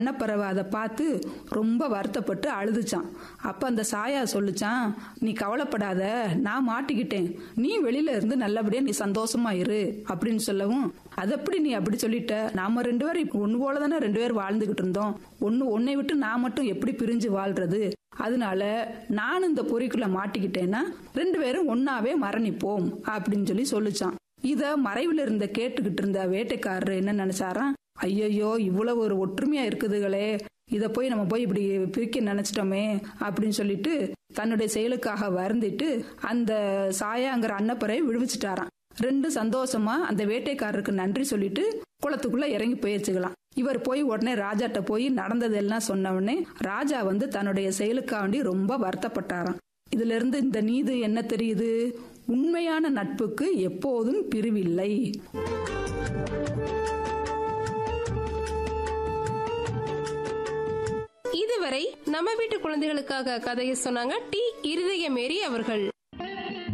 அன்னப்பறவை அதை பார்த்து ரொம்ப வருத்தப்பட்டு அழுதுச்சான் அப்ப அந்த சாயா சொல்லுச்சான் நீ கவலைப்படாத நான் மாட்டிக்கிட்டேன் நீ வெளியில இருந்து நல்லபடியா நீ சந்தோஷமா இரு அப்படின்னு சொல்லவும் அது எப்படி நீ அப்படி சொல்லிட்ட நாம ரெண்டு பேரும் இப்ப ஒண்ணு போல தானே ரெண்டு பேரும் வாழ்ந்துகிட்டு இருந்தோம் ஒண்ணு உன்னை விட்டு நான் மட்டும் எப்படி பிரிஞ்சு வாழ்றது அதனால நான் இந்த பொறிக்குள்ள மாட்டிக்கிட்டேன்னா ரெண்டு பேரும் ஒன்னாவே மரணிப்போம் அப்படின்னு சொல்லி சொல்லுச்சான் இத மறைவுல இருந்த கேட்டுக்கிட்டு இருந்த வேட்டைக்காரர் என்ன நினைச்சாராம் ஐயையோ இவ்வளவு ஒரு ஒற்றுமையா இருக்குதுகளே இத போய் நம்ம போய் இப்படி பிரிக்க நினைச்சிட்டோமே அப்படின்னு சொல்லிட்டு தன்னுடைய செயலுக்காக வருந்திட்டு அந்த சாயாங்கிற அன்னப்பறை விடுவிச்சிட்டாராம் ரெண்டு சந்தோஷமா அந்த வேட்டைக்காரருக்கு நன்றி சொல்லிட்டு குளத்துக்குள்ள இறங்கி போயிருச்சுக்கலாம் இவர் போய் உடனே ராஜாட்ட போய் நடந்ததெல்லாம் சொன்ன உடனே ராஜா வந்து தன்னுடைய செயலுக்காண்டி ரொம்ப வருத்தப்பட்டாராம் இதுல இருந்து இந்த நீதி என்ன தெரியுது உண்மையான நட்புக்கு எப்போதும் பிரிவில்லை இதுவரை நம்ம வீட்டு குழந்தைகளுக்காக கதையை சொன்னாங்க டி இருதய மேரி அவர்கள்